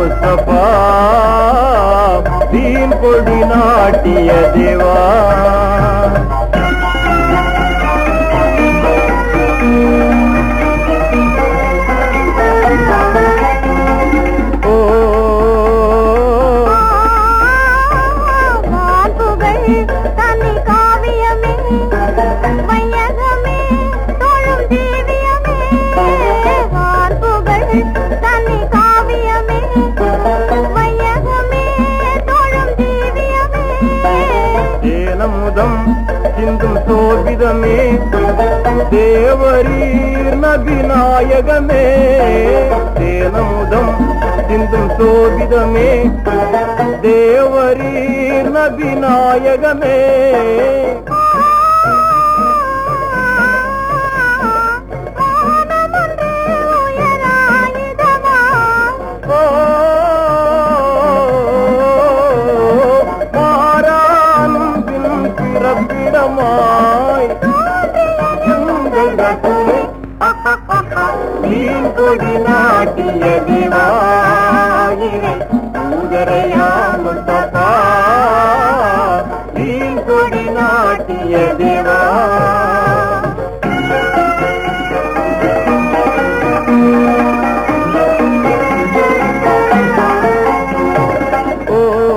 முஸ்தபா தீன் கொடி நாட்டிய தேவா ஓ வான்புகழ் தனி காவியமே வையகமே தொழும் ஜீவியமே வான்புகழ் தனி காவியமே வையகமே தொழும் ஜீவியமே தேனமுதம் சிந்தும் சோபிதமே தேவரீர் நபிநாயகமே தேனமுதம் சிந்தும் சோபிதமே தேவரீர் நபிநாயகமே வானமொன்று உயராயுதமா ஓ மாறானும் பின் பிறப்பிடமாய் எங்கள் ரசூலே மீன் கொடி நாட்டிய திவாயிரை ஊதரையா முஸ்தபா மீன் கொடி நாட்டிய திவா ஓ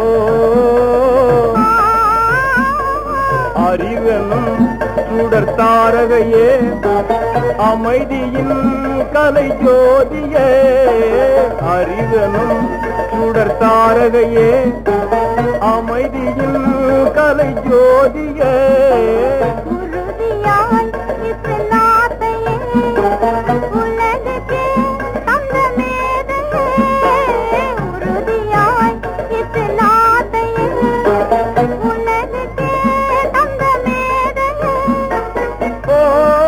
அறிவெனும் சுடர் தாரகையே அமைதியின் கலை ஜோதியே அறிவெனும் சுடர் தாரகையே அமைதியின் கலை ஜோதியே உறுதியாய் இஸ்லாத்தையே உலகுக்கே தந்த மேதையே உறுதியாய் இஸ்லாத்தையே உலகுக்கே தந்த மேதையே ஓ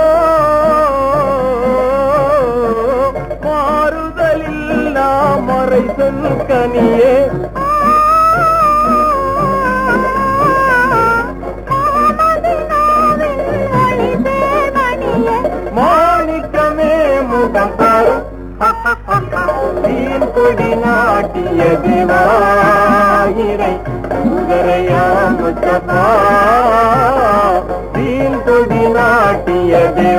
மாறுதலில் நாம் மறை கனியே மதினாவின் ஒளி தேவனியே மாணிக்கமே முகம் தரும் தீன் கொடி நாட்டிய திவாயிரை உதரையா முத்தப்பா தீன் கொடி நாட்டிய தேவா